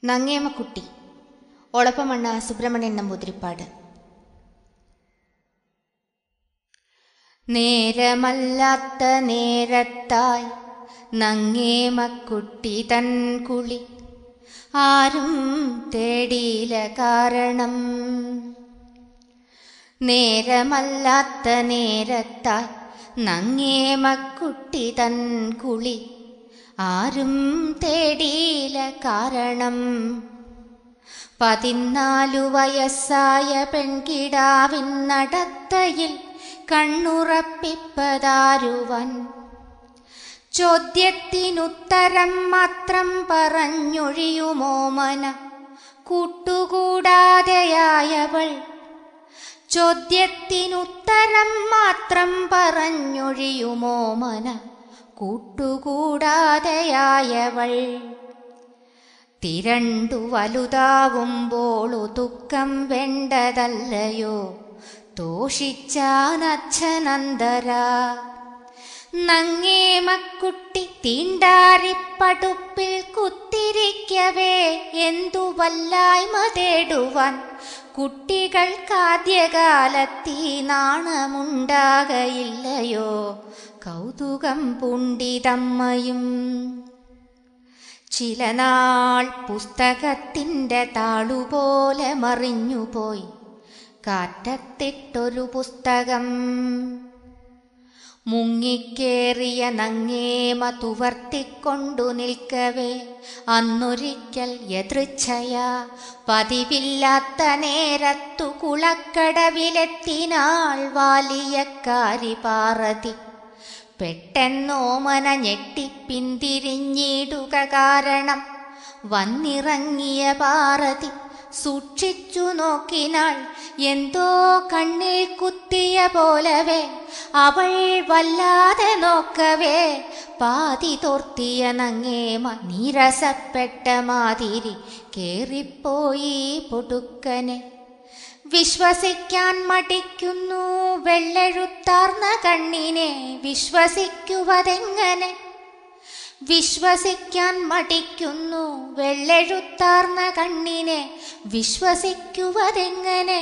നങ്ങേമക്കുട്ടി ഒളപ്പമണ്ണ സുബ്രഹ്മണ്യൻ നമ്പൂതിരിപ്പാട് നേരമല്ലാത്ത നേരത്തായി നങ്ങേമക്കുട്ടി തൻ കുളി ആരും തേടിയില കാരണം നേരമല്ലാത്ത നേരത്തായി നങ്ങേമക്കുട്ടി തൻ കുളി ആരും തേടിയില കാരണം പതിനാലു വയസ്സായ പെൺകിടാവിൻ നടത്തയിൽ കണ്ണുറപ്പിപ്പതാരുവൻ ചോദ്യത്തിനുത്തരം മാത്രം പറഞ്ഞൊഴിയുമോ മന കൂട്ടുകൂടാതെയായവൾ ചോദ്യത്തിനുത്തരം മാത്രം പറഞ്ഞൊഴിയുമോ മന കൂട്ടുകൂടാതെയായവൾ തിരണ്ടു വലുതാവുമ്പോൾ ഒതുക്കം വേണ്ടതല്ലയോ തോഷിച്ചാനച്ഛനന്തര നങ്ങേമക്കുട്ടി തീണ്ടാരിപ്പടുപ്പിൽ കുത്തിരിക്കവേ എന്തു വല്ലായ്മ തേടുവാൻ കുട്ടികൾക്കാദ്യകാലത്തീ നാണമുണ്ടാകയില്ലയോ കൗതുകം പൂണ്ടിതമ്മയും ചില നാൾ പുസ്തകത്തിൻ്റെ താളുപോലെ മറിഞ്ഞുപോയി കാറ്റത്തിട്ടൊരു പുസ്തകം മുങ്ങിക്കേറിയ നങ്ങേമ തുവർത്തിക്കൊണ്ടു നിൽക്കവേ അന്നൊരിക്കൽ എതൃച്ഛയ പതിവില്ലാത്ത നേരത്തു കുളക്കടവിലെത്തിനാൾ വാലിയക്കാരി പാറതി പെട്ടെന്നോമന ഞെട്ടിപ്പിന്തിരിഞ്ഞിടുക കാരണം വന്നിറങ്ങിയ പാറതി സൂക്ഷിച്ചു നോക്കിനാൾ എന്തോ കണ്ണിൽ കുത്തിയ പോലവേ അവൾ വല്ലാതെ നോക്കവേ പാതി തോർത്തിയ നങ്ങേമ നീരസപ്പെട്ട മാതിരി കേറിപ്പോയി പൊടുക്കനെ വിശ്വസിക്കാൻ മടിക്കുന്നു വെള്ളെഴുത്താർന്ന കണ്ണിനെ വിശ്വസിക്കുവതെങ്ങനെ വിശ്വസിക്കാൻ മടിക്കുന്നു വെള്ളെഴുത്താർന്ന കണ്ണിനെ വിശ്വസിക്കുവതെങ്ങനെ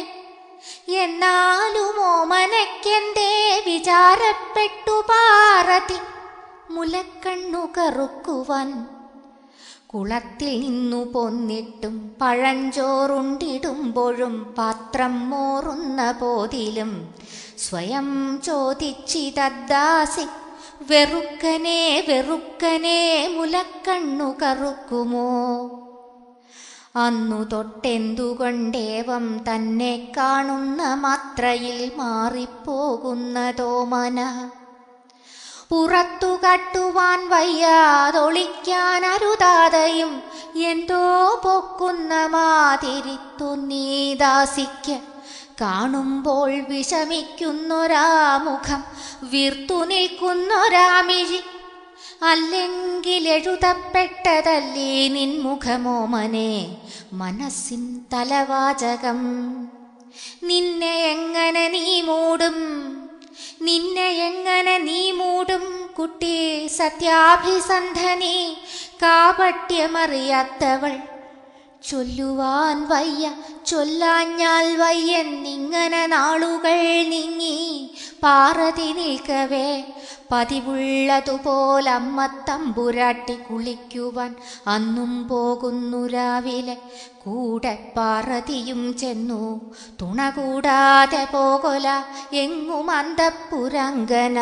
എന്നാലും ഓമനയ്ക്കെന്തേ വിചാരപ്പെട്ടു പാറതി മുലക്കണ്ണു കറുക്കുവാൻ കുളത്തിൽ നിന്നു പൊന്നിട്ടും പഴഞ്ചോറുണ്ടിടുമ്പോഴും പാത്രം മോറുന്ന പോതിലും സ്വയം ചോദിച്ചിതദ്ദാസി വെറുക്കനെ വെറുക്കനെ മുലക്കണ്ണു കറുക്കുമോ അന്നു തൊട്ടെന്തുകൊണ്ടേവം തന്നെ കാണുന്ന മാത്രയിൽ മാറിപ്പോകുന്നതോ മന പുറത്തു കട്ടുവാൻ വയ്യാതൊളിക്കാൻ അരുതാതെയും എന്തോ പൊക്കുന്ന മാതിരിത്തു നീ ദാസിക്ക് കാണുമ്പോൾ വിഷമിക്കുന്നൊരാ മുഖം വീർത്തു നിൽക്കുന്നൊരാമിഴി അല്ലെങ്കിൽ എഴുതപ്പെട്ടതല്ലേ നിൻമുഖമോമനെ മനസ്സിൻ തലവാചകം നിന്നെ എങ്ങനെ നീ മൂടും നിന്നെ എങ്ങനെ നീ മൂടും കുട്ടി സത്യാഭിസന്ധനി കാപട്യമറിയാത്തവൾ ചൊല്ലുവാൻ വയ്യ ചൊല്ലാഞ്ഞാൽ വയ്യെന്നിങ്ങനെ നാളുകൾ നീങ്ങി പാറതി നിൽക്കവേ പതിവുള്ളതുപോലമ്മ തമ്പുരാട്ടി കുളിക്കുവാൻ അന്നും പോകുന്നു രാവിലെ കൂടെ പാറതിയും ചെന്നു തുണ കൂടാതെ പോകൊല എങ്ങും അന്തപ്പുരങ്കന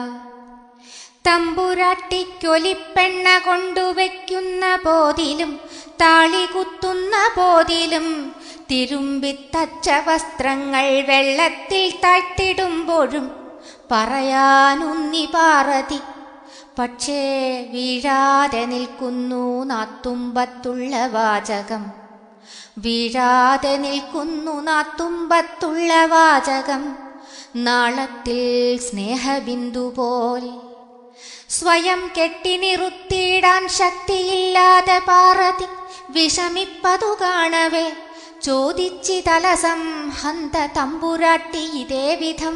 തമ്പുരാട്ടിക്കൊലിപ്പെണ്ണ കൊണ്ടുവയ്ക്കുന്ന പോതിലും താളി കുത്തുന്ന പോതിലും തിരുമ്പിത്തച്ച വസ്ത്രങ്ങൾ വെള്ളത്തിൽ താഴ്ത്തിടുമ്പോഴും പറയാനുന്നി പാറതി പക്ഷേ വീഴാതെ നിൽക്കുന്നു നാത്തുമ്പത്തുള്ള വാചകം വീഴാതെ നിൽക്കുന്നു നാത്തുമ്പത്തുള്ള വാചകം നാളത്തിൽ സ്നേഹബിന്ദു പോൽ സ്വയം കെട്ടി നിറുത്തിയിടാൻ ശക്തിയില്ലാതെ പാറതി വിഷമിപ്പതു കാണവേ ചോദിച്ചി തലസം ഹന്ത തമ്പുരാട്ടി ഇതേ വിധം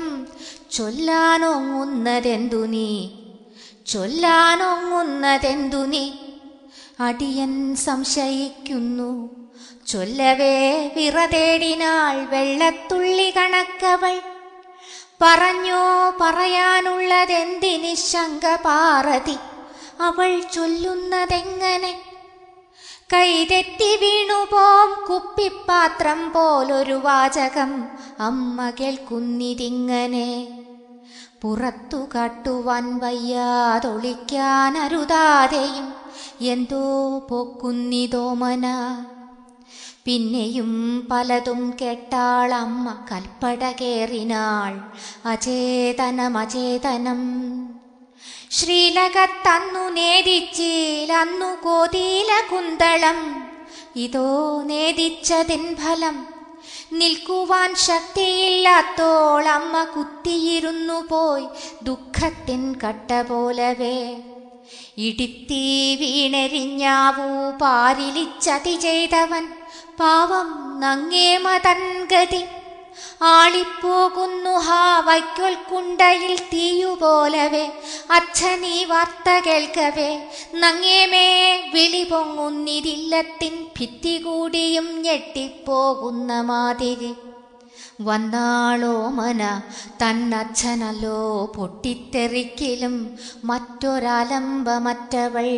ചൊല്ലാനൊങ്ങുന്നതെന്തു നീ ചൊല്ലാനൊങ്ങുന്നതെന്തു നീ അടിയൻ സംശയിക്കുന്നു ചൊല്ലവേ വിറതേടിനാൾ വെള്ളത്തുള്ളി കണക്കവൾ പറഞ്ഞോ പറയാനുള്ളതെന്തിനി ശങ്ക പാറതി അവൾ ചൊല്ലുന്നതെങ്ങനെ കൈതെറ്റി വീണുപോം കുപ്പിപ്പാത്രം പോലൊരു വാചകം അമ്മ കേൾക്കുന്നിതിങ്ങനെ പുറത്തു കാട്ടുവാൻ വയ്യാതൊളിക്കാൻ അരുതാതെയും എന്തോ പൊക്കുന്നിതോമന പിന്നെയും പലതും കേട്ടാൾ അമ്മ കൽപ്പട കേറിനാൾ അചേതനം അചേതനം ശ്രീലകത്തന്നു നേദിച്ചിലന്നു കോതീല കുന്തളം ഇതോ നേദിച്ചതിൻ ഫലം നിൽക്കുവാൻ ശക്തിയില്ലാത്തോൾ അമ്മ കുത്തിയിരുന്നു പോയി ദുഃഖത്തിൻ കട്ട പോലവേ ഇടിത്തീ വീണെരിഞ്ഞാവൂ പാരിലിച്ചതി ചെയ്തവൻ പാവം നങ്ങേമതൻ ഗതി ആളിപ്പോകുന്നു ഹാ വൈക്കോൽ കുണ്ടയിൽ തീയുപോലവേ അച്ഛനീ വാർത്ത കേൾക്കവേ നങ്ങേമേ വിളി പൊങ്ങുന്നിരില്ലത്തിൻ ഭിത്തി കൂടിയും ഞെട്ടിപ്പോകുന്ന മാതിരി വന്നാളോ മന തന്നച്ഛനല്ലോ പൊട്ടിത്തെറിക്കലും മറ്റൊരാലംബമറ്റവൾ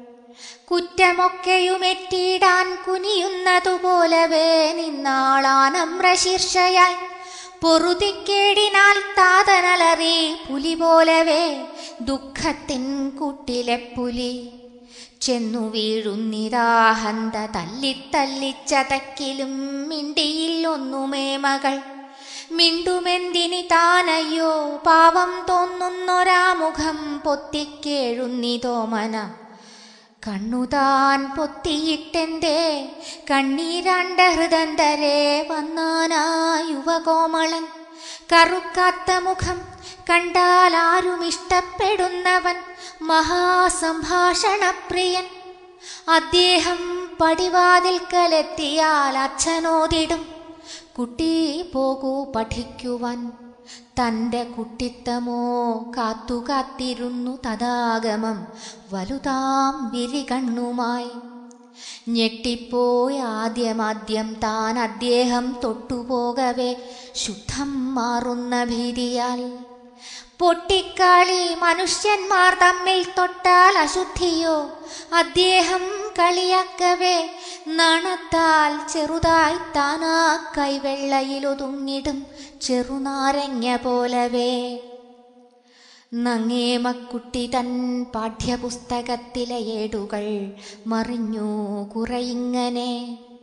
കുറ്റമൊക്കെയുമെറ്റിയിടാൻ കുനിയുന്നതുപോലവേ നിന്നാളാനമ്രശീർഷയായി പൊറുതിക്കേടിനാൽ താതനലറി പുലി പോലവേ ദുഃഖത്തിൻ കൂട്ടിലെ പുലി ചെന്നു വീഴുന്നിതാഹന്ത തല്ലിത്തല്ലിച്ചതക്കിലും മിണ്ടിയിൽ ഒന്നുമേ മകൾ മിണ്ടുമെന്തിനി താനയ്യോ പാവം തോന്നുന്നൊരാ മുഖം പൊത്തിക്കേഴുന്നിതോമന കണ്ണുതാൻ പൊത്തിയിട്ടെന്തേ കണ്ണീരാണ്ട ഹൃദന്തരെ വന്നാനാ യുവകോമളൻ കറുക്കാത്ത മുഖം കണ്ടാൽ ആരും ഇഷ്ടപ്പെടുന്നവൻ മഹാസംഭാഷണപ്രിയൻ അദ്ദേഹം പടിവാതിൽക്കലെത്തിയാൽ അച്ഛനോതിടും കുട്ടി പോകൂ പഠിക്കുവാൻ തൻ്റെ കുട്ടിത്തമോ കാത്തു കാത്തിരുന്നു തഥാഗമം വലുതാം വിരികണ്ണുമായി ഞെട്ടിപ്പോയി ആദ്യമാദ്യം താൻ അദ്ദേഹം തൊട്ടുപോകവേ ശുദ്ധം മാറുന്ന ഭീതിയാൽ പൊട്ടിക്കാളി മനുഷ്യന്മാർ തമ്മിൽ തൊട്ടാൽ അശുദ്ധിയോ അദ്ദേഹം കളിയാക്കവേ നാണത്താൽ ചെറുതായി താനാ കൈവെള്ളയിലൊതുങ്ങിടും ചെറുനാരങ്ങ പോലവേ നങ്ങേമക്കുട്ടി തൻ പാഠ്യപുസ്തകത്തിലെ ഏടുകൾ മറിഞ്ഞു കുറയിങ്ങനെ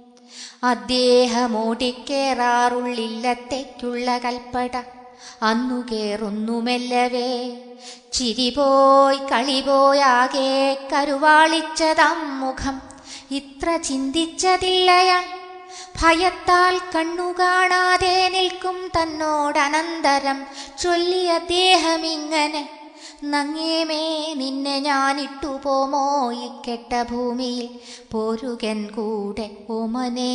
അദ്ദേഹമോടിക്കേറാറുള്ളില്ലത്തേക്കുള്ള കൽപ്പട അന്നു കേറുന്നുമെല്ലവേ ചിരിപോയി കളിപോയാകെ കരുവാളിച്ചതാം മുഖം ഇത്ര ചിന്തിച്ചതില്ലയാൾ ഭയത്താൽ കണ്ണു കാണാതെ നിൽക്കും തന്നോടനന്തരം ചൊല്ലി അദ്ദേഹം ഇങ്ങനെ നങ്ങേമേ നിന്നെ ഞാനിട്ടു പോമോ ഈ കെട്ട ഭൂമിയിൽ പോരുകൻ കൂടെ ഓമനേ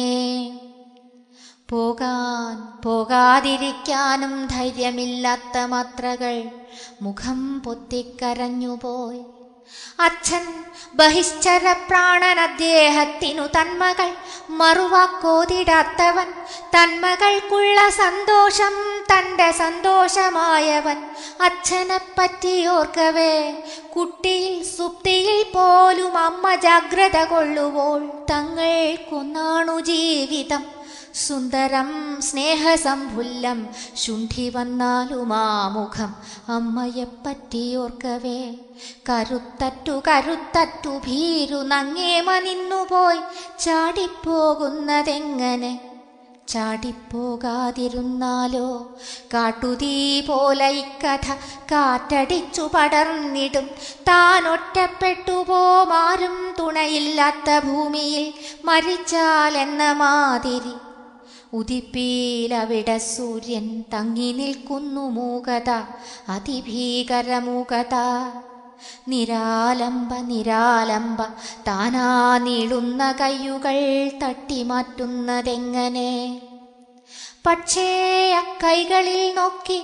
പോകാൻ പോകാതിരിക്കാനും ധൈര്യമില്ലാത്ത മാത്രകൾ മുഖം പൊത്തിക്കരഞ്ഞുപോയി അച്ഛൻ ബഹിശ്ചര പ്രാണൻ അദ്ദേഹത്തിനു തന്മകൾ മറുവാക്കോതിടാത്തവൻ തന്മകൾക്കുള്ള സന്തോഷം തൻ്റെ സന്തോഷമായവൻ അച്ഛനെപ്പറ്റി ഓർക്കവേ കുട്ടിയിൽ സുപ്തിയിൽ പോലും അമ്മ ജാഗ്രത കൊള്ളുവോൾ തങ്ങൾ കൊന്നാണു ജീവിതം സുന്ദരം സ്നേഹസംഭുല്ലം ശുണ്ഠി വന്നാലും ആ മുഖം അമ്മയെപ്പറ്റി ഓർക്കവേ കരുത്തറ്റു കരുത്തറ്റു ഭീരു നങ്ങേമ നിന്നുപോയി ചാടിപ്പോകുന്നതെങ്ങനെ ചാടിപ്പോകാതിരുന്നാലോ കാട്ടുതീ പോലെ ഇക്കഥ കാറ്റടിച്ചു പടർന്നിടും താൻ ഒറ്റപ്പെട്ടു പോമാരും തുണയില്ലാത്ത ഭൂമിയിൽ മരിച്ചാൽ എന്ന മാതിരി ഉദിപ്പീലവിടെ സൂര്യൻ തങ്ങി നിൽക്കുന്നു മൂകത അതിഭീകര മൂകത നിരാലംബ നിരാലംബ താനാ നീളുന്ന കയ്യുകൾ തട്ടിമാറ്റുന്നതെങ്ങനെ പക്ഷേ അക്കൈകളിൽ നോക്കി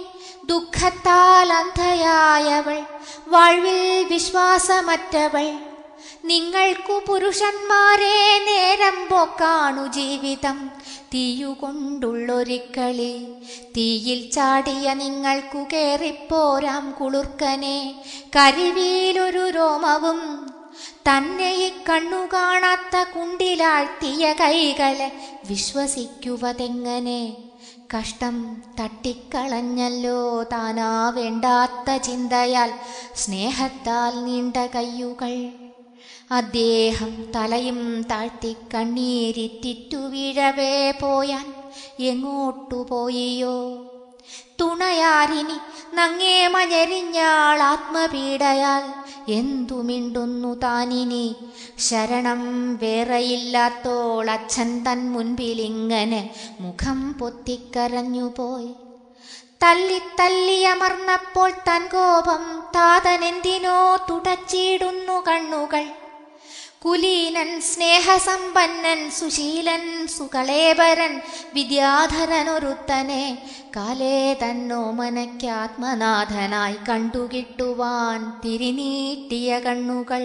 ദുഃഖത്താൽ അന്ധയായവൾ വാഴ്വിൽ വിശ്വാസമറ്റവൾ നിങ്ങൾക്കു പുരുഷന്മാരെ നേരം പോക്കാണു ജീവിതം തീയുകൊണ്ടുള്ളൊരിക്കളി തീയിൽ ചാടിയ നിങ്ങൾക്കു കേറിപ്പോരാം കുളിർക്കനെ കരിവീലൊരു രോമവും തന്നെ ഈ കണ്ണു കാണാത്ത കുണ്ടിലാഴ്ത്തിയ കൈകളെ വിശ്വസിക്കുവതെങ്ങനെ കഷ്ടം തട്ടിക്കളഞ്ഞല്ലോ താനാ വേണ്ടാത്ത ചിന്തയാൽ സ്നേഹത്താൽ നീണ്ട കയ്യുകൾ അദ്ദേഹം തലയും താഴ്ത്തി കണ്ണീരിറ്റിറ്റു വീഴവേ പോയാൻ എങ്ങോട്ടു പോയിയോ തുണയാരിനി നങ്ങേ മഞ്ഞെരിഞ്ഞാൾ ആത്മപീഡയാൽ എന്തു മിണ്ടുന്നു താനിനി ശരണം വേറെയില്ലാത്തോൾ അച്ഛൻ തൻ മുൻപിലിങ്ങനെ മുഖം പൊത്തിക്കരഞ്ഞുപോയി തല്ലി തല്ലിയമർന്നപ്പോൾ തൻ കോപം താതനെന്തിനോ തുടച്ചിടുന്നു കണ്ണുകൾ കുലീനൻ സ്നേഹസമ്പന്നൻ സുശീലൻ സുകളേബരൻ വിദ്യാധരനൊരുത്തനെ കാലേ തന്നോമനയ്ക്കാത്മനാഥനായി കണ്ടുകിട്ടുവാൻ തിരിനീട്ടിയ കണ്ണുകൾ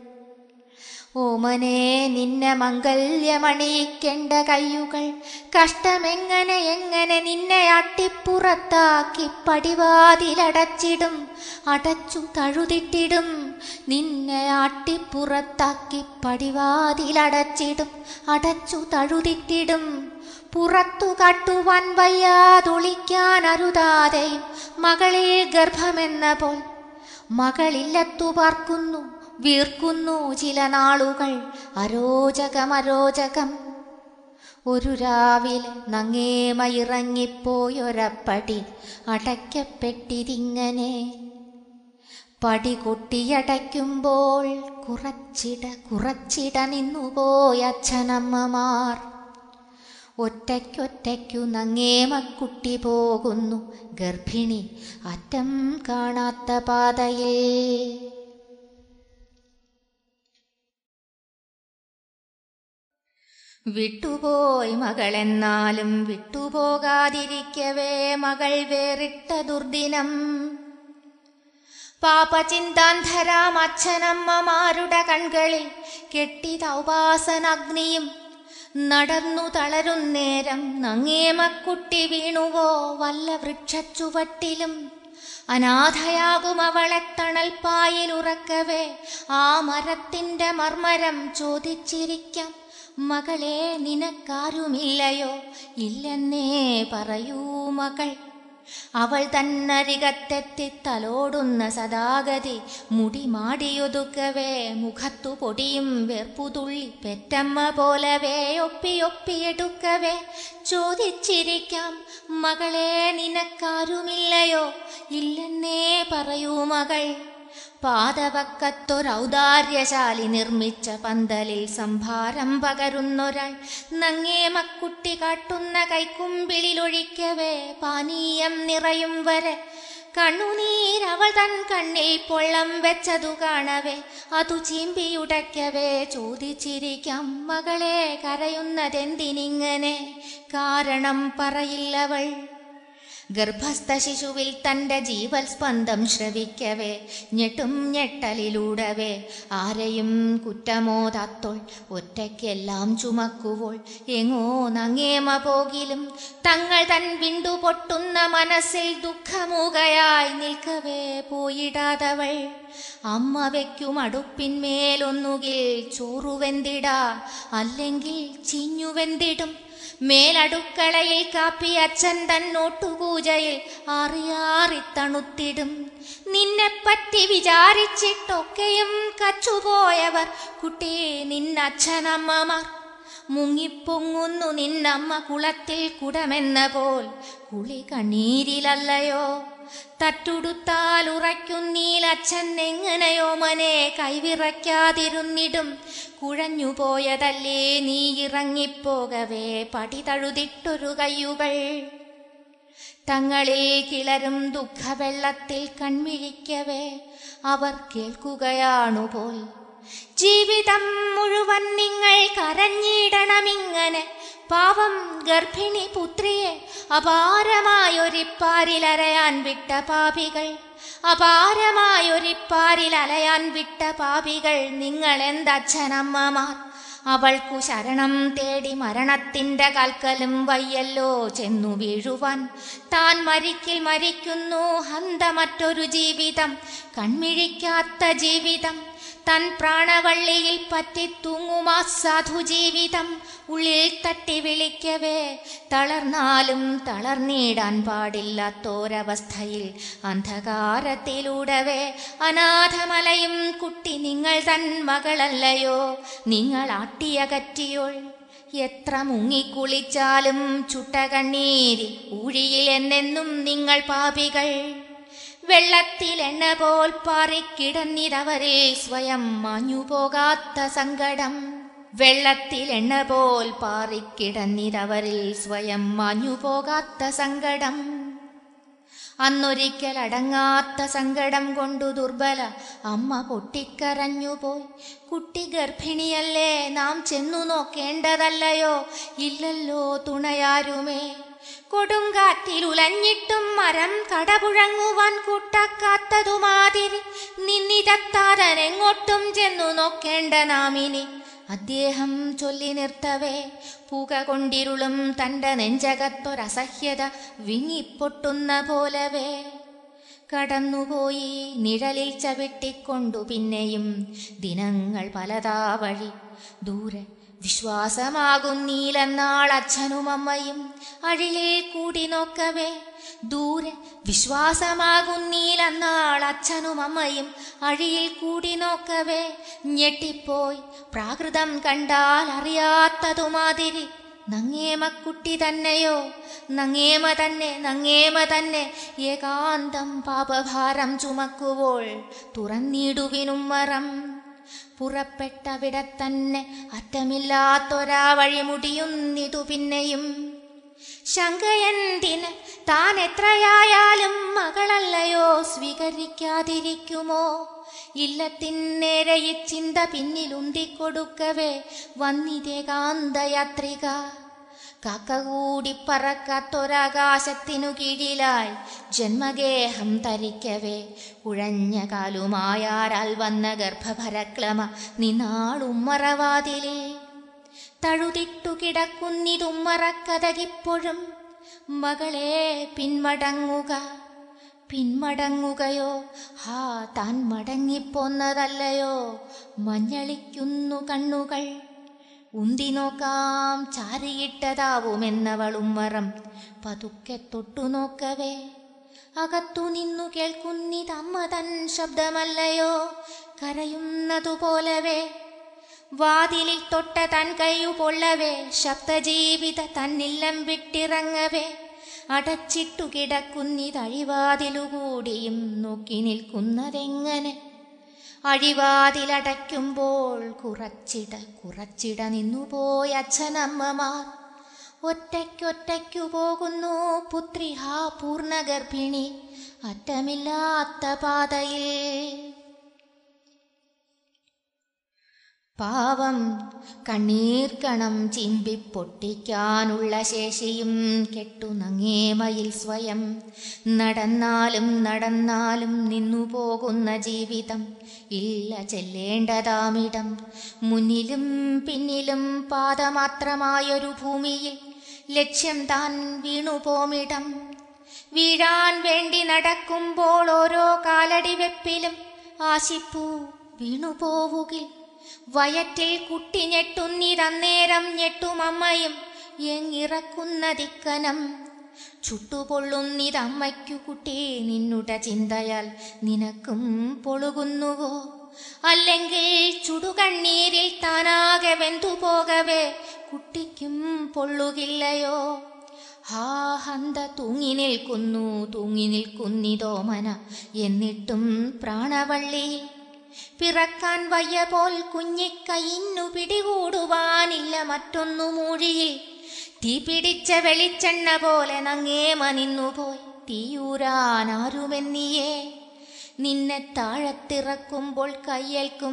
ഓമനെ നിന്നെ മംഗല്യമണിയിക്കേണ്ട കയ്യുകൾ കഷ്ടമെങ്ങനെ എങ്ങനെ നിന്നെ അട്ടിപ്പുറത്താക്കി പടിവാതിലടച്ചിടും അടച്ചു തഴുതിട്ടിടും നിന്നെ ആട്ടിപ്പുറത്താക്കി പടിവാതിലടച്ചിടും അടച്ചു തഴുതിട്ടിടും പുറത്തു കാട്ടുവാൻ വയ്യാതൊളിക്കാൻ അരുതാതെയും മകളിൽ ഗർഭമെന്ന പോൽ മകളില്ലത്തു പാർക്കുന്നു വീർക്കുന്നു ചില നാളുകൾ അരോചകമരോചകം ഒരു രാവിലെ നങ്ങേമയിറങ്ങിപ്പോയൊരപ്പടി അടയ്ക്കപ്പെട്ടിരിങ്ങനെ പടി കൊട്ടിയടയ്ക്കുമ്പോൾ കുറച്ചിട കുറച്ചിട നിന്നുപോയ അച്ഛനമ്മമാർ ഒറ്റയ്ക്കൊറ്റയ്ക്കു നങ്ങേമക്കുട്ടി പോകുന്നു ഗർഭിണി അറ്റം കാണാത്ത പാതയിൽ വിട്ടുപോയി മകളെന്നാലും വിട്ടുപോകാതിരിക്കവേ മകൾ വേറിട്ട ദുർദിനം പാപചിന്താന്ധരാം അച്ഛനമ്മമാരുടെ കൺകളിൽ കെട്ടിതൗപാസനഗ്നിയും നടന്നു തളരുന്നേരം നങ്ങേമക്കുട്ടി വീണുവോ വല്ല വൃക്ഷച്ചുവട്ടിലും അനാഥയാകും അവളെ തണൽപ്പായിലുറക്കവേ ആ മരത്തിന്റെ മർമരം ചോദിച്ചിരിക്കാം മകളെ നിനക്കാരുമില്ലയോ ഇല്ലെന്നേ പറയൂ മകൾ അവൾ തന്നരികത്തെത്തി തലോടുന്ന സദാഗതി മുടി മാടിയൊതുക്കവേ മുഖത്തു പൊടിയും വെർപ്പുതുള്ളി പെറ്റമ്മ പോലവേ ഒപ്പിയൊപ്പിയെടുക്കവേ ചോദിച്ചിരിക്കാം മകളെ നിനക്കാരുമില്ലയോ ഇല്ലെന്നേ പറയൂ മകൾ പാതവക്കത്തൊരൗദാര്യശാലി നിർമ്മിച്ച പന്തലിൽ സംഭാരം പകരുന്നൊരാൾ നങ്ങേ മക്കുട്ടി കാട്ടുന്ന കൈക്കുമ്പിളിലൊഴിക്കവേ പാനീയം നിറയും വരെ കണ്ണുനീരവൾ തൻ കണ്ണിൽ പൊള്ളം വെച്ചതു കാണവേ അതു ചീമ്പിയുടയ്ക്കവേ ചോദിച്ചിരിക്കാം മകളെ കരയുന്നതെന്തിനിങ്ങനെ കാരണം പറയില്ലവൾ ഗർഭസ്ഥ ശിശുവിൽ തൻ്റെ ജീവൽ സ്പന്ദം ശ്രവിക്കവേ ഞെട്ടും ഞെട്ടലിലൂടവേ ആരെയും കുറ്റമോതാത്തോൾ ഒറ്റയ്ക്കെല്ലാം ചുമക്കുവോൾ എങ്ങോ നങ്ങേമ പോകിലും തങ്ങൾ തൻ വിണ്ടു പൊട്ടുന്ന മനസ്സിൽ ദുഃഖമുകയായി നിൽക്കവേ പോയിടാതവൾ അമ്മ വയ്ക്കും അടുപ്പിന്മേലൊന്നുകിൽ ചോറുവെന്തിടാ അല്ലെങ്കിൽ ചിഞ്ഞുവെന്തിടും മേലടുക്കളയിൽ കാപ്പി അച്ഛൻ തന്നോട്ടുകൂജയിൽ ആറിയാറി തണുത്തിടും നിന്നെപ്പറ്റി വിചാരിച്ചിട്ടൊക്കെയും കച്ചുപോയവർ കുട്ടി നിന്നച്ഛനമ്മമാർ മുങ്ങിപ്പൊങ്ങുന്നു നിന്നമ്മ കുളത്തിൽ കുടമെന്ന പോൽ കുളി കണ്ണീരിലല്ലയോ തട്ടുടുത്താൽ ഉറയ്ക്കുന്നീലച്ഛൻ എങ്ങനെയോ മനെ കൈവിറയ്ക്കാതിരുന്നിടും കുഴഞ്ഞുപോയതല്ലേ നീ ഇറങ്ങിപ്പോകവേ പടി തഴുതിട്ടൊരു കയ്യുകൾ തങ്ങളിൽ കിളരും ദുഃഖവെള്ളത്തിൽ കൺമിഴിക്കവേ അവർ കേൾക്കുകയാണുപോൽ ജീവിതം മുഴുവൻ നിങ്ങൾ കരഞ്ഞിടണമിങ്ങനെ പാവം ഗർഭിണി പുത്രിയെ അപാരമായൊരിപ്പാരിലരയാൻ വിട്ട പാപികൾ അപാരമായൊരിപ്പാരിൽ അലയാൻ വിട്ട പാപികൾ നിങ്ങൾ എന്തച്ഛനമ്മമാർ അവൾക്കു ശരണം തേടി മരണത്തിന്റെ കൽക്കലും വയ്യല്ലോ ചെന്നു വീഴുവാൻ താൻ മരിക്കിൽ മരിക്കുന്നു ഹന്ത മറ്റൊരു ജീവിതം കൺമിഴിക്കാത്ത ജീവിതം തൻ പ്രാണവള്ളിയിൽ പറ്റി തൂങ്ങുമാ സാധു ജീവിതം ഉള്ളിൽ തട്ടി വിളിക്കവേ തളർന്നാലും തളർന്നിടാൻ പാടില്ലാത്തോരവസ്ഥയിൽ അന്ധകാരത്തിലൂടവേ അനാഥമലയും കുട്ടി നിങ്ങൾ തൻ മകളല്ലയോ നിങ്ങൾ ആട്ടിയകറ്റിയോൾ എത്ര മുങ്ങിക്കുളിച്ചാലും ചുട്ടകണ്ണീരിൽ ഊഴിയിൽ എന്നെന്നും നിങ്ങൾ പാപികൾ വെള്ളത്തിൽ എണ്ണ പോൽ പാറിക്കിടന്നിതവരിൽ സ്വയം മാഞ്ഞുപോകാത്ത സങ്കടം വെള്ളത്തിൽ എണ്ണ പോൽ പാറിക്കിടന്നിതവരിൽ സ്വയം മാഞ്ഞുപോകാത്ത സങ്കടം അന്നൊരിക്കൽ അടങ്ങാത്ത സങ്കടം കൊണ്ടു ദുർബല അമ്മ പൊട്ടിക്കരഞ്ഞുപോയി കുട്ടി ഗർഭിണിയല്ലേ നാം ചെന്നു നോക്കേണ്ടതല്ലയോ ഇല്ലല്ലോ തുണയാരുമേ കൊടുങ്കാറ്റിൽ ഉലഞ്ഞിട്ടും മരം കടപുഴങ്ങുവാൻ കൂട്ടക്കാത്തതുമാതിരി നിന്നിതത്താതനെങ്ങോട്ടും ചെന്നു നോക്കേണ്ട നാമിനി അദ്ദേഹം ചൊല്ലി നിർത്തവേ പുക കൊണ്ടിരുളും തൻ്റെ നെഞ്ചകത്തൊരസഹ്യത വിങ്ങിപ്പൊട്ടുന്ന പോലവേ കടന്നുപോയി നിഴലിൽ ചവിട്ടിക്കൊണ്ടു പിന്നെയും ദിനങ്ങൾ പലതാ വഴി ദൂരെ വിശ്വാസമാകുന്നീലെന്നാൾ അച്ഛനും അമ്മയും അഴിയിൽ കൂടി നോക്കവേ ദൂരെ വിശ്വാസമാകുന്നീലെന്നാൾ അച്ഛനും അമ്മയും അഴിയിൽ കൂടി നോക്കവേ ഞെട്ടിപ്പോയി പ്രാകൃതം കണ്ടാൽ അറിയാത്തതുമാതിരി നങ്ങേമക്കുട്ടി തന്നെയോ നങ്ങേമ തന്നെ നങ്ങേമ തന്നെ ഏകാന്തം പാപഭാരം ചുമക്കുമ്പോൾ തുറന്നിടുവിനും മറം പുറപ്പെട്ടവിടെ തന്നെ അറ്റമില്ലാത്തൊരാ വഴിമുടിയുന്നിതു പിന്നെയും ശങ്കയന്തിന് താൻ എത്രയായാലും മകളല്ലയോ സ്വീകരിക്കാതിരിക്കുമോ ഇല്ലത്തിന്നേരെ ഈ ചിന്ത പിന്നിലുന്തിക്കൊടുക്കവേ വന്നിതേകാന്തയാത്രിക കാക്ക കൂടി പറക്കാത്തൊരാകാശത്തിനു കീഴിലായി ജന്മഗേഹം തരിക്കവേ ഉഴഞ്ഞ കാലുമായാരാൽ വന്ന ഗർഭഭരക്ലമ നിന്നാളുമ്മറവാതിലേ തഴുതിട്ടു കിടക്കുന്നിതുമ്മറക്കതകിപ്പോഴും മകളെ പിന്മടങ്ങുക പിന്മടങ്ങുകയോ ഹാ താൻ മടങ്ങിപ്പോന്നതല്ലയോ മഞ്ഞളിക്കുന്നു കണ്ണുകൾ ഉന്തി നോക്കാം ചാരിയിട്ടതാവുമെന്നവൾ ഉമ്മറം പതുക്കെ തൊട്ടു നോക്കവേ അകത്തു നിന്നു കേൾക്കുന്നിതമ്മ തൻ ശബ്ദമല്ലയോ കരയുന്നതുപോലവേ വാതിലിൽ തൊട്ട തൻ കയ്യു പൊള്ളവേ ശബ്ദജീവിത തന്നില്ലം വിട്ടിറങ്ങവേ അടച്ചിട്ടു കിടക്കുന്നിതഴിവാതിലുകൂടിയും നോക്കി നിൽക്കുന്നതെങ്ങനെ അഴിവാതിലടയ്ക്കുമ്പോൾ കുറച്ചിട കുറച്ചിട നിന്നുപോയ അച്ഛനമ്മമാർ ഒറ്റയ്ക്കൊറ്റയ്ക്കു പോകുന്നു പുത്രി ഹാ പൂർണ്ണഗർഭിണി അറ്റമില്ലാത്ത പാതയിൽ പാവം കണ്ണീർ കണം ചിമ്പിപ്പൊട്ടിക്കാനുള്ള ശേഷിയും കെട്ടു നങ്ങേമയിൽ സ്വയം നടന്നാലും നടന്നാലും നിന്നു പോകുന്ന ജീവിതം ഇല്ല ചെല്ലേണ്ടതാമിടം മുന്നിലും പിന്നിലും പാദമാത്രമായൊരു ഭൂമിയിൽ ലക്ഷ്യം താൻ വീണുപോമിടം വീഴാൻ വേണ്ടി നടക്കുമ്പോൾ ഓരോ കാലടി വെപ്പിലും ആശിപ്പൂ വീണുപോവുകിൽ വയറ്റിൽ കുട്ടി ഞെട്ടുന്നിരന്നേരം ഞെട്ടുമമ്മയും എങ്ങിറക്കുന്ന ദിക്കനം ചുട്ടുപൊള്ളുന്നിതമ്മയ്ക്കു കുട്ടി നിന്നുട ചിന്തയാൽ നിനക്കും പൊളുകുന്നുവോ അല്ലെങ്കിൽ ചുടുകണ്ണീരിൽ താനാകെ വെന്തുപോകവേ കുട്ടിക്കും പൊള്ളുകില്ലയോ ഹാ ഹന്ത തൂങ്ങി നിൽക്കുന്നു തൂങ്ങി നിൽക്കുന്നിതോമന എന്നിട്ടും പ്രാണവള്ളിയിൽ പിറക്കാൻ വയ്യ പോൽ കുഞ്ഞിക്കയിന്നു പിടികൂടുവാനില്ല മറ്റൊന്നു മൂഴിയിൽ തീ പിടിച്ച വെളിച്ചെണ്ണ പോലെ നങ്ങേമ നിന്നുപോയി തീയൂരാനാരുമെന്നിയേ നിന്നെ താഴത്തിറക്കുമ്പോൾ കയ്യേൽക്കും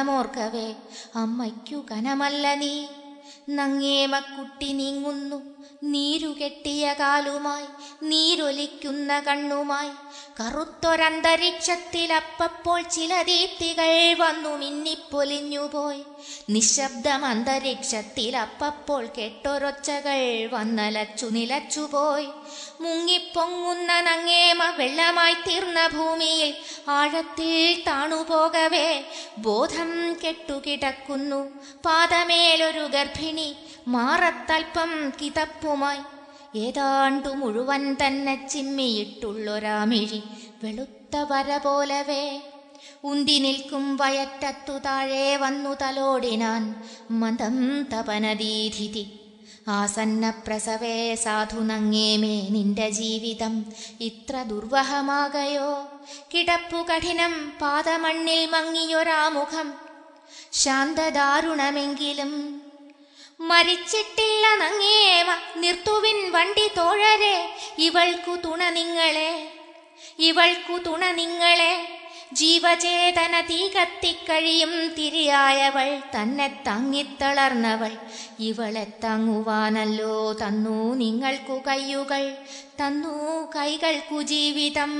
കനമോർക്കവേ അമ്മയ്ക്കു കനമല്ല നീ നങ്ങേമക്കുട്ടി നീങ്ങുന്നു നീരുകെട്ടിയ കാലുമായി നീരൊലിക്കുന്ന കണ്ണുമായി കറുത്തൊരന്തരീക്ഷത്തിൽ അപ്പപ്പോൾ ചില ദീപ്തികൾ വന്നു മിന്നിപ്പൊലിഞ്ഞുപോയി നിശബ്ദം അന്തരീക്ഷത്തിൽ അപ്പപ്പോൾ കെട്ടൊരൊച്ചകൾ വന്നലച്ചു നിലച്ചുപോയി മുങ്ങിപ്പൊങ്ങുന്ന നങ്ങേമ വെള്ളമായി തീർന്ന ഭൂമിയിൽ ആഴത്തിൽ താണുപോകവേ ബോധം കെട്ടുകിടക്കുന്നു പാതമേലൊരു ഗർഭിണി മാറത്തൽപ്പം കിതപ്പുമായി ഏതാണ്ടു മുഴുവൻ തന്നെ ചിമ്മിയിട്ടുള്ളൊരാമിഴി വെളുത്ത വര പോലവേ ഉന്തി നിൽക്കും വയറ്റത്തു താഴെ വന്നു തലോടിനാൻ മന്ദം തപനദീധിതി ആസന്ന പ്രസവേ സാധു നങ്ങേമേ നിന്റെ ജീവിതം ഇത്ര ദുർവഹമാകയോ കിടപ്പു കഠിനം പാദമണ്ണിൽ മങ്ങിയൊരാമുഖം ശാന്തദാരുണമെങ്കിലും മരിച്ചിട്ടില്ല നങ്ങേമ നിർത്തുവിൻ വണ്ടി തോഴരെ ഇവൾക്കു തുണ നിങ്ങളെ ഇവൾക്കു തുണ നിങ്ങളെ ജീവചേതന തീ കത്തിക്കഴിയും തിരിയായവൾ തന്നെ തങ്ങിത്തളർന്നവൾ ഇവളെ താങ്ങുവാനല്ലോ തന്നു നിങ്ങൾക്കു കയ്യുകൾ തന്നു കൈകൾക്കു ജീവിതം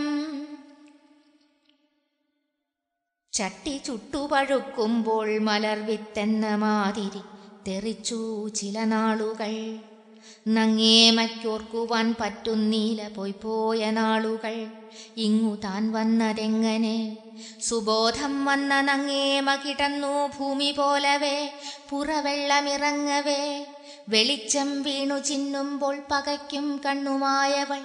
ചട്ടി ചുട്ടുപഴുക്കുമ്പോൾ മലർവിത്തെന്ന മാതിരി തെറിച്ചു ചില നാളുകൾ നങ്ങേമയ്ക്കോർക്കുവാൻ പറ്റുന്നീല പോയി പോയ നാളുകൾ ഇങ്ങു താൻ വന്നതെങ്ങനെ സുബോധം വന്ന നങ്ങേമ കിടന്നു ഭൂമി പോലവേ പുറവെള്ളമിറങ്ങവേ വെളിച്ചം വീണു ചിന്നുമ്പോൾ പകയ്ക്കും കണ്ണുമായവൾ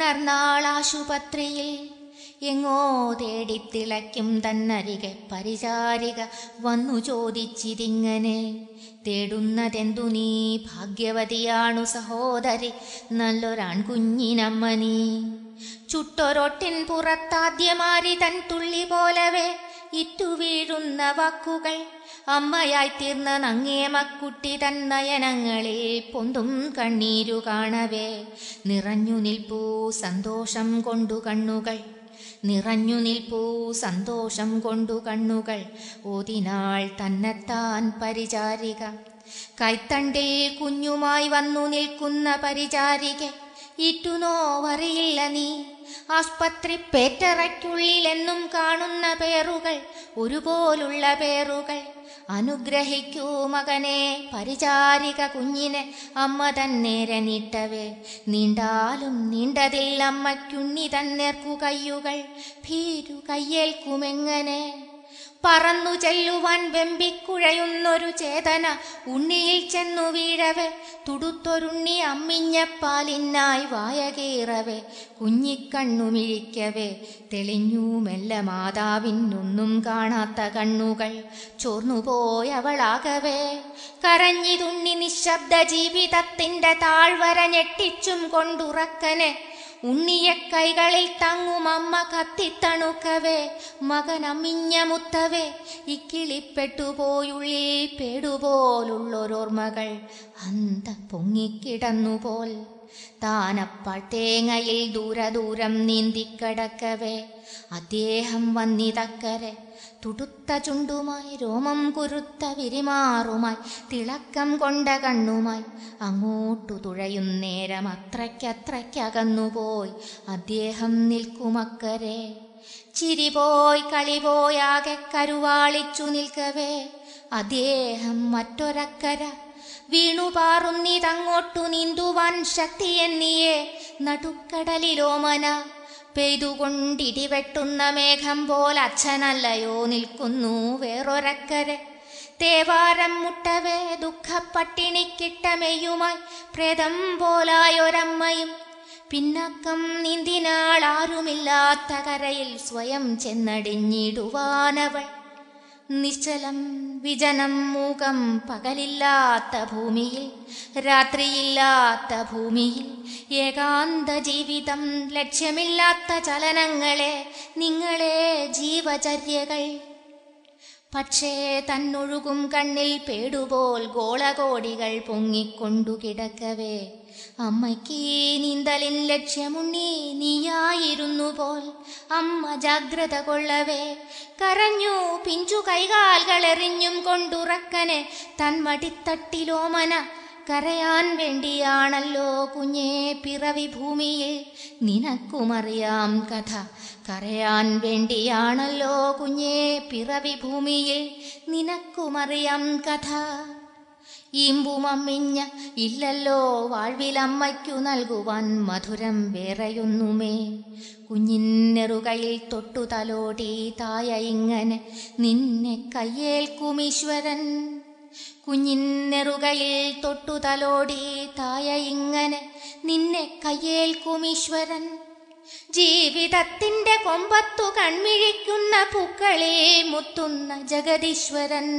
ഉണർന്നാളാശുപത്രിയിൽ എങ്ങോ തേടിത്തിളയ്ക്കും തന്നരികെ പരിചാരിക വന്നു ചോദിച്ചിതിങ്ങനെ തേടുന്നതെന്തു നീ ഭാഗ്യവതിയാണു സഹോദരി നല്ലൊരാൺകുഞ്ഞിനമ്മ നീ ചുട്ടൊരൊട്ടിൻ പുറത്താദ്യമാരി തൻ തുള്ളി പോലവേ ഇറ്റു വീഴുന്ന വാക്കുകൾ അമ്മയായി തീർന്ന നങ്ങേമക്കുട്ടി തൻ നയനങ്ങളിൽ പൊന്തും കണ്ണീരു കാണവേ നിറഞ്ഞു നിൽപ്പൂ സന്തോഷം കൊണ്ടു കണ്ണുകൾ നിറഞ്ഞു നിൽപ്പൂ സന്തോഷം കൊണ്ടു കണ്ണുകൾ ഓതിനാൾ തന്നെത്താൻ പരിചാരിക കൈത്തണ്ടിൽ കുഞ്ഞുമായി വന്നു നിൽക്കുന്ന പരിചാരിക ഇറ്റുനോവറിയില്ല നീ ആസ്പത്രി പേറ്ററയ്ക്കുള്ളിലെന്നും കാണുന്ന പേറുകൾ ഒരുപോലുള്ള പേറുകൾ അനുഗ്രഹിക്കൂ മകനെ പരിചാരിക കുഞ്ഞിനെ അമ്മ തന്നേരെ നീട്ടവേ നീണ്ടാലും നീണ്ടതിൽ അമ്മയ്ക്കുണ്ണി തന്നേർക്കു കയ്യുകൾ ഭീരു കയ്യേൽക്കുമെങ്ങനെ പറന്നു ചെല്ലുവാൻ വെമ്പിക്കുഴയുന്നൊരു ചേതന ഉണ്ണിയിൽ ചെന്നു വീഴവേ തുടുത്തൊരുണ്ണി അമ്മിഞ്ഞപ്പാലിനായി വായകീറവേ കുഞ്ഞിക്കണ്ണുമിഴിക്കവേ തെളിഞ്ഞു മെല്ലെ മാതാവിനൊന്നും കാണാത്ത കണ്ണുകൾ ചോർന്നുപോയവളാകവേ കരഞ്ഞിതുണ്ണി നിശബ്ദ ജീവിതത്തിന്റെ താഴ്വര ഞെട്ടിച്ചും കൊണ്ടുറക്കനെ ഉണ്ണിയെ കൈകളിൽ തങ്ങും അമ്മ കത്തിത്തണുക്കവേ മകൻ അമ്മിഞ്ഞ മുത്തവേ ഇക്കിളിപ്പെട്ടുപോയുള്ളിൽ പേടുപോലുള്ളൊരോർമ്മകൾ അന്ത പൊങ്ങിക്കിടന്നുപോൽ താനപ്പാൾ തേങ്ങയിൽ ദൂരദൂരം നീന്തിക്കടക്കവേ അദ്ദേഹം വന്നിതക്കരെ തുടുത്ത ചുണ്ടുമായി രോമം കുരുത്ത വിരിമാറുമായി തിളക്കം കൊണ്ട കണ്ണുമായി അങ്ങോട്ടു തുഴയുന്നേരം അത്രയ്ക്കത്രയ്ക്കകന്നുപോയി അദ്ദേഹം നിൽക്കുമക്കരെ ചിരി പോയി കളി പോയാകെ കരുവാളിച്ചു നിൽക്കവേ അദ്ദേഹം മറ്റൊരക്കര വീണുപാറുന്നിതങ്ങോട്ടു നീന്തുവാൻ ശക്തി എന്നിയെ നടുക്കടലിലോമന പെയ്തുകൊണ്ടിടിവെട്ടുന്ന മേഘം പോലെ അച്ഛനല്ലയോ നിൽക്കുന്നു വേറൊരക്കരെ തേവാരം മുട്ടവേ ദുഃഖപ്പട്ടിണിക്കിട്ടമെയുമായി പ്രേതം പോലായൊരമ്മയും പിന്നക്കം നീന്തിനാൾ ആരുമില്ലാത്ത കരയിൽ സ്വയം ചെന്നടിഞ്ഞിടുവാനവൾ നിശ്ചലം വിജനം മൂകം പകലില്ലാത്ത ഭൂമിയിൽ രാത്രിയില്ലാത്ത ഭൂമിയിൽ ഏകാന്ത ജീവിതം ലക്ഷ്യമില്ലാത്ത ചലനങ്ങളെ നിങ്ങളെ ജീവചര്യകൾ പക്ഷേ തന്നൊഴുകും കണ്ണിൽ പേടുപോൽ ഗോളകോടികൾ പൊങ്ങിക്കൊണ്ടു കിടക്കവേ അമ്മയ്ക്ക് നീന്തലിൻ ലക്ഷ്യമുണ്ണി നീയായിരുന്നു പോൽ അമ്മ ജാഗ്രത കൊള്ളവേ കരഞ്ഞു പിഞ്ചു കൈകാൽകളെറിഞ്ഞും കൊണ്ടുറക്കനെ തൻ മടിത്തട്ടിലോമന കരയാൻ വേണ്ടിയാണല്ലോ കുഞ്ഞേ പിറവി ഭൂമിയിൽ നിനക്കുമറിയാം കഥ കരയാൻ വേണ്ടിയാണല്ലോ കുഞ്ഞേ പിറവി ഭൂമിയിൽ നിനക്കുമറിയാം കഥ ഈമ്പുമമ്മിഞ്ഞ ഇല്ലല്ലോ വാഴ്വിലമ്മയ്ക്കു നൽകുവാൻ മധുരം വേറെയൊന്നുമേ കുഞ്ഞിന്നെറുകയിൽ തൊട്ടു തലോടി തായ ഇങ്ങനെ നിന്നെ കയ്യേൽക്കുമീശ്വരൻ കുഞ്ഞിന്നെറുകയിൽ തൊട്ടു തലോടി തായ ഇങ്ങനെ നിന്നെ കയ്യേൽക്കുമീശ്വരൻ ജീവിതത്തിന്റെ കൊമ്പത്തു കൺമിഴിക്കുന്ന പൂക്കളെ മുത്തുന്ന ജഗദീശ്വരൻ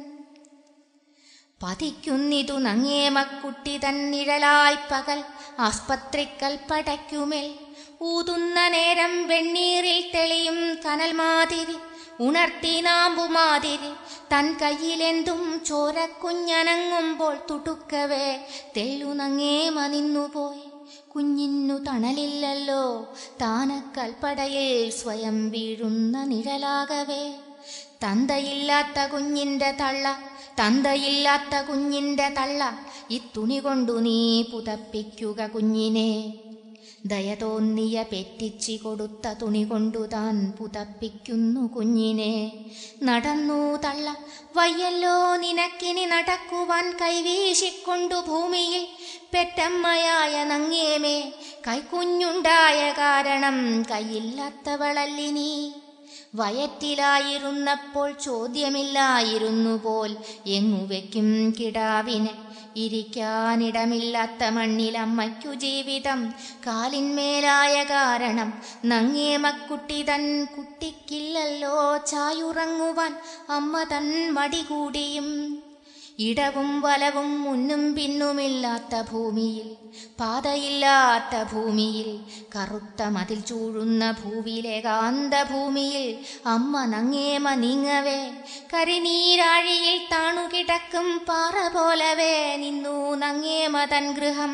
പതിക്കുന്നിതു നങ്ങേമക്കുട്ടി തന്നിഴലായി പകൽ ആസ്പത്രിക്കൽ പടയ്ക്കുമേൽ ഊതുന്ന നേരം വെണ്ണീറിൽ തെളിയും കനൽ മാതിരി ഉണർത്തി നാമ്പുമാതിരി തൻ കയ്യിലെന്തും ചോരക്കുഞ്ഞനങ്ങുമ്പോൾ തുടുക്കവേ തെല്ലുനങ്ങേമ നിന്നുപോയി കുഞ്ഞിന്നു തണലില്ലല്ലോ താനക്കൽപ്പടയിൽ സ്വയം വീഴുന്ന നിഴലാകവേ തന്തയില്ലാത്ത കുഞ്ഞിന്റെ തള്ള തന്തയില്ലാത്ത കുഞ്ഞിന്റെ തള്ള ഇത്തുണി കൊണ്ടു നീ പുതപ്പിക്കുക കുഞ്ഞിനെ ദയ തോന്നിയ പെറ്റിച്ചി കൊടുത്ത തുണി കൊണ്ടു താൻ പുതപ്പിക്കുന്നു കുഞ്ഞിനെ നടന്നു തള്ള വയ്യല്ലോ നിനക്കിനി നടക്കുവാൻ കൈവീശിക്കൊണ്ടു ഭൂമിയിൽ പെറ്റമ്മയായ നങ്ങേമേ കൈക്കുഞ്ഞുണ്ടായ കാരണം കയ്യില്ലാത്തവളല്ലിനീ വയറ്റിലായിരുന്നപ്പോൾ ചോദ്യമില്ലായിരുന്നു പോൽ എങ്ങു വയ്ക്കും കിടാവിന് ഇരിക്കാനിടമില്ലാത്ത മണ്ണിലമ്മയ്ക്കു ജീവിതം കാലിന്മേലായ കാരണം നങ്ങേമക്കുട്ടി തൻ കുട്ടിക്കില്ലല്ലോ ചായുറങ്ങുവാൻ അമ്മ തൻ മടി കൂടിയും ഇടവും വലവും മുന്നും പിന്നുമില്ലാത്ത ഭൂമിയിൽ പാതയില്ലാത്ത ഭൂമിയിൽ കറുത്ത മതിൽ ചൂഴുന്ന ഭൂവിലെ കാന്ത ഭൂമിയിൽ അമ്മ നങ്ങേമ നീങ്ങവേ കരിനീരാഴിയിൽ താണുകിടക്കും പാറ പോലവേ നിന്നു നങ്ങേമ തൻ ഗൃഹം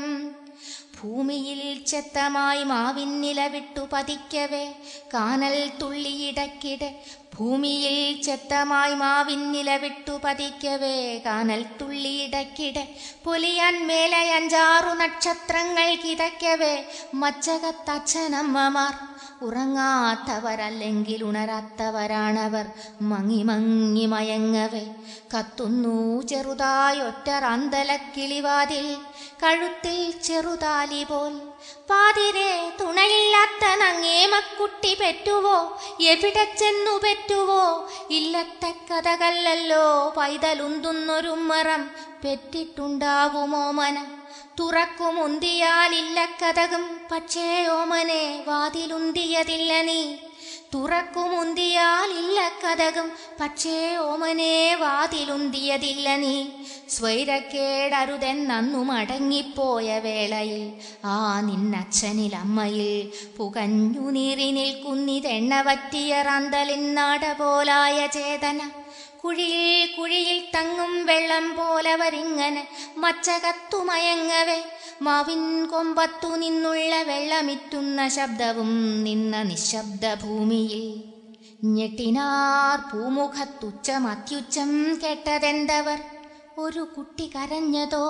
ഭൂമിയിൽ ചെത്തമായി മാവിന്നില വിട്ടു പതിക്കവേ കാനൽ തുള്ളിയിടക്കിടെ ഭൂമിയിൽ ചെത്തമായി മാവിന്നില വിട്ടു പതിക്കവേ കാനൽ തുള്ളിയിടക്കിടെ പൊലിയാൻ മേലെ അഞ്ചാറു നക്ഷത്രങ്ങൾ കിതയ്ക്കവേ മച്ചകത്തച്ഛനമ്മമാർ ഉറങ്ങാത്തവരല്ലെങ്കിൽ ഉണരാത്തവരാണവർ മങ്ങി മങ്ങി മയങ്ങവേ കത്തുന്നു ചെറുതായി ഒറ്ററാന്തലക്കിളിവാതിൽ കഴുത്തിൽ ചെറുതാലി പോൽ പാതിരെ തുണയില്ലാത്ത നങ്ങേമക്കുട്ടി പെറ്റുവോ എവിടെ ചെന്നു പെറ്റുവോ ഇല്ലത്തെ കഥകല്ലല്ലോ പൈതലുന്തുന്നൊരുമ്മറം പെറ്റിട്ടുണ്ടാവുമോ മന തുറക്കുമുന്തിയാലില്ല കഥകും പക്ഷേ ഓമനെ വാതിലുന്തിയതില്ല നീ തുറക്കുമുന്തിയാലില്ല കഥകും പക്ഷേ ഓമനെ വാതിലുന്തിയതില്ല നീ സ്വൈരക്കേടരുതെന്നു മടങ്ങിപ്പോയ വേളയിൽ ആ നിന്നച്ഛനിൽ അമ്മയിൽ പുകഞ്ഞു നീറി നിൽക്കുന്നിതെണ്ണ വറ്റിയ റാന്തലിന്നാട പോലായ ചേതന കുഴിയിൽ കുഴിയിൽ തങ്ങും വെള്ളം പോലെ വരിങ്ങനെ മച്ചകത്തുമയങ്ങവേ മാവിൻ കൊമ്പത്തു നിന്നുള്ള വെള്ളമിറ്റുന്ന ശബ്ദവും നിന്ന നിശബ്ദ ഭൂമിയിൽ ഞെട്ടിനാർ പൂമുഖത്തുച്ചം അത്യുച്ചം കേട്ടതെന്തവർ ഒരു കുട്ടി കരഞ്ഞതോ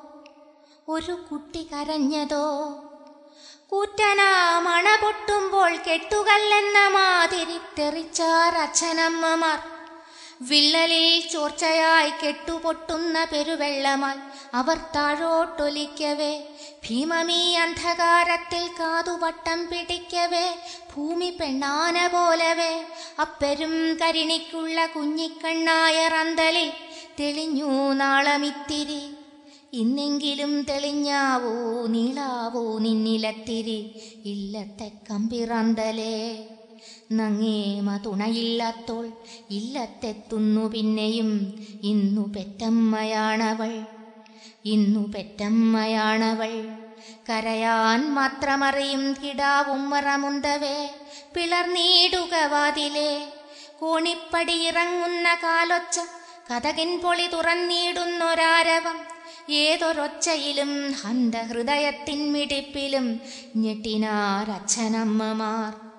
ഒരു കുട്ടി കരഞ്ഞതോ കൂറ്റനാ മണ പൊട്ടുമ്പോൾ കെട്ടുകല്ലെന്ന മാതിരി തെറിച്ചാർ അച്ഛനമ്മമാർ വിള്ളലിൽ ചോർച്ചയായി കെട്ടുപൊട്ടുന്ന പെരുവെള്ളമായി അവർ താഴോട്ടൊലിക്കവേ ഭീമമീ അന്ധകാരത്തിൽ കാതുവട്ടം പിടിക്കവേ ഭൂമി പെണ്ണാന പോലവേ അപ്പെരും കരിണിക്കുള്ള കുഞ്ഞിക്കണ്ണായ റന്തലിൽ തെളിഞ്ഞു നാളമിത്തിരി ഇന്നെങ്കിലും തെളിഞ്ഞാവോ നീളാവോ നിന്നിലത്തിരി ഇല്ലത്തെ കമ്പിറന്തലേ നങ്ങേമ തുണയില്ലാത്തോൾ ഇല്ലത്തെത്തുന്നു പിന്നെയും ഇന്നു പെറ്റമ്മയാണവൾ ഇന്നു പെറ്റമ്മയാണവൾ കരയാൻ മാത്രമറിയും കിടാവും മറമുന്തവേ പിളർനീടുക വാതിലേ കോണിപ്പടി ഇറങ്ങുന്ന കാലൊച്ച കഥകിൻ പൊളി തുറന്നിടുന്നൊരാരവം ഏതൊരൊച്ചയിലും ഹന്ത ഹൃദയത്തിൻ മിടിപ്പിലും ഞെട്ടിനാരച്ഛനമ്മമാർ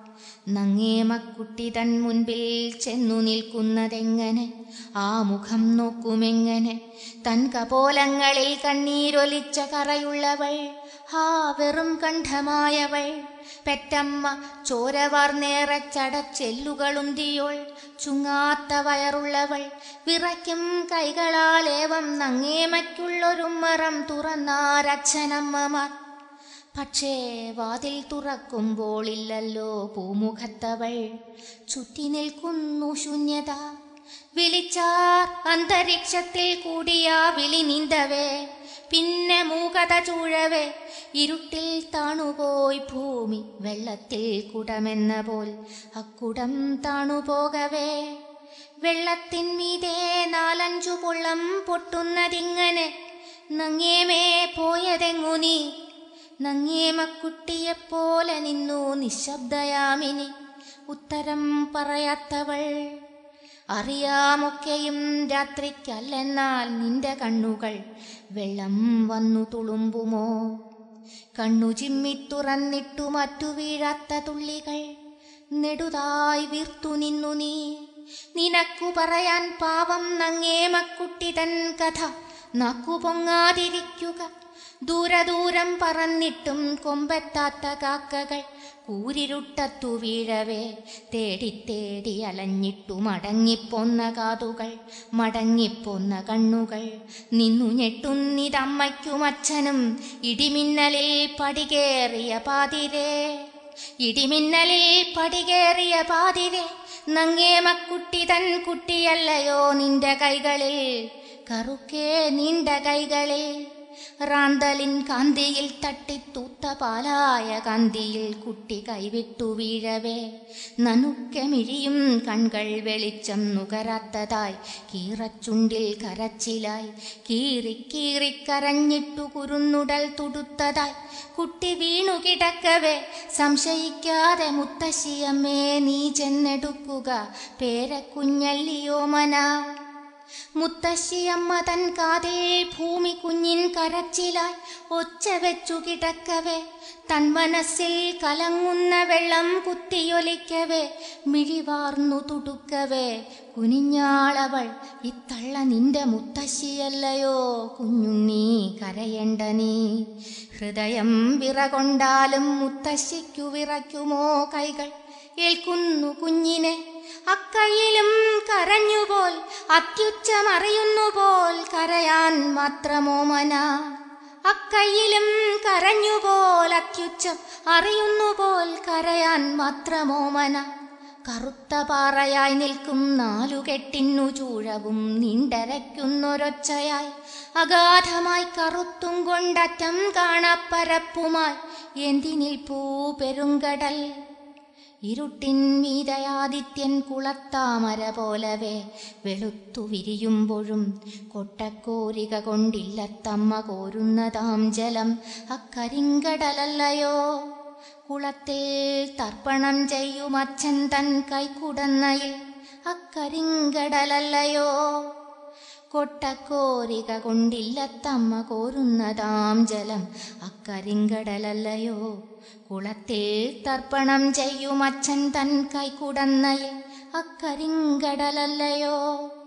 നങ്ങേമക്കുട്ടി തൻ മുൻപിൽ ചെന്നു നിൽക്കുന്നതെങ്ങനെ ആ മുഖം നോക്കുമെങ്ങനെ തൻ കപോലങ്ങളിൽ കണ്ണീരൊലിച്ച കറയുള്ളവൾ ഹാ വെറും കണ്ഠമായവൾ പെറ്റമ്മ ചോരവാർന്നേറെ ചടച്ചെല്ലുകളുന്തിയോൾ ചുങ്ങാത്ത വയറുള്ളവൾ വിറയ്ക്കും കൈകളാലേവം നങ്ങേമയ്ക്കുള്ളൊരുമ്മറം തുറന്നാരച്ഛനമ്മമാർ പക്ഷേ വാതിൽ തുറക്കുമ്പോളില്ലല്ലോ പൂമുഖത്തവൾ ചുറ്റി നിൽക്കുന്നു ശൂന്യത വിളിച്ചാർ അന്തരീക്ഷത്തിൽ കൂടിയ വിളി നീന്തവേ പിന്നെ മൂകത ചൂഴവേ ഇരുട്ടിൽ താണുപോയി ഭൂമി വെള്ളത്തിൽ കുടമെന്ന പോൽ അക്കുടം താണുപോകവേ വെള്ളത്തിന്മീതേ നാലഞ്ചു പൊള്ളം പൊട്ടുന്നതിങ്ങനെ നങ്ങേമേ പോയതെങ്ങു നീ നങ്ങേമക്കുട്ടിയെപ്പോലെ നിന്നു നിശബ്ദയാമിനി ഉത്തരം പറയാത്തവൾ അറിയാമൊക്കെയും രാത്രിക്കല്ലെന്നാൽ നിന്റെ കണ്ണുകൾ വെള്ളം വന്നു തുളുമ്പുമോ കണ്ണു ചിമ്മി തുറന്നിട്ടു മറ്റു വീഴാത്ത തുള്ളികൾ നെടുതായി വീർത്തു നിന്നു നീ നിനക്കു പറയാൻ പാവം നങ്ങേമക്കുട്ടി തൻ കഥ നാക്കു പൊങ്ങാതിരിക്കുക ദൂരദൂരം പറന്നിട്ടും കൊമ്പെത്താത്ത കാക്കകൾ കൂരിരുട്ടത്തു വീഴവേ തേടി തേടി അലഞ്ഞിട്ടു മടങ്ങിപ്പോന്ന കാതുകൾ മടങ്ങിപ്പോന്ന കണ്ണുകൾ നിന്നു ഞെട്ടുന്നിതമ്മയ്ക്കും അച്ഛനും ഇടിമിന്നലിൽ പടികേറിയ പാതിരേ ഇടിമിന്നലിൽ പടികേറിയ പാതിരെ നങ്ങേമക്കുട്ടി തൻ കുട്ടിയല്ലയോ നിന്റെ കൈകളിൽ കറുക്കേ നീണ്ട കൈകളിൽ റാന്തലിൻ കാന്തിയിൽ തട്ടിത്തൂത്ത പാലായ കാന്തിയിൽ കുട്ടി കൈവിട്ടു വീഴവേ നനുക്കെ മിഴിയും കൺകൾ വെളിച്ചം നുകരാത്തതായി കീറച്ചുണ്ടിൽ കരച്ചിലായി കീറി കീറി കരഞ്ഞിട്ടു കുരുന്നുടൽ തുടുത്തതായി കുട്ടി വീണു കിടക്കവേ സംശയിക്കാതെ മുത്തശ്ശിയമ്മേ നീ ചെന്നെടുക്കുക പേരക്കുഞ്ഞല്ലിയോ മന മുത്തശ്ശിയമ്മ തൻ കാതിൽ ഭൂമി കുഞ്ഞിൻ കരച്ചിലായി ഒച്ച വെച്ചു കിടക്കവേ തൻ മനസ്സിൽ കലങ്ങുന്ന വെള്ളം കുത്തിയൊലിക്കവേ മിഴിവാർന്നു തുടുക്കവേ കുനിഞ്ഞാളവൾ ഇത്തള്ള നിന്റെ മുത്തശ്ശിയല്ലയോ കുഞ്ഞുണ്ണീ കരയണ്ട നീ ഹൃദയം വിറകൊണ്ടാലും മുത്തശ്ശിക്കു വിറയ്ക്കുമോ കൈകൾ ഏൽക്കുന്നു കുഞ്ഞിനെ അക്കൈയിലും കരഞ്ഞുപോൽ അത്യുച്ചമറിയുന്നുപോൽ കരയാൻ മാത്രമോ മന അക്കൈയിലും കരഞ്ഞുപോൽ അത്യുച്ചം അറിയുന്നുപോൽ കരയാൻ മാത്രമോ മന കറുത്ത പാറയായി നിൽക്കും നാലുകെട്ടിന്നു ചൂഴവും നീണ്ടരയ്ക്കുന്നൊരൊച്ചയായി അഗാധമായി കറുത്തും കൊണ്ടറ്റം കാണപ്പരപ്പുമായി എന്തിനിൽപ്പൂ പെരുങ്കടൽ ഇരുട്ടിൻ മീതയാദിത്യൻ കുളത്താമര പോലവേ വെളുത്തു വിരിയുമ്പോഴും കൊട്ടക്കോരിക കൊണ്ടില്ലത്തമ്മ കോരുന്നതാം ജലം അക്കരിങ്കടലല്ലയോ കുളത്തിൽ തർപ്പണം ചെയ്യും അച്ഛൻ തൻ കൈക്കുടന്നയിൽ അക്കരിങ്കടലല്ലയോ കൊട്ടക്കോരിക കൊണ്ടില്ലത്തമ്മ കോരുന്നതാം ജലം അക്കരിങ്കടലല്ലയോ കുളത്തിൽ തർപ്പണം ചെയ്യും അച്ഛൻ തൻ കൈക്കുടന്നയിൽ അക്കരിങ്കടലല്ലയോ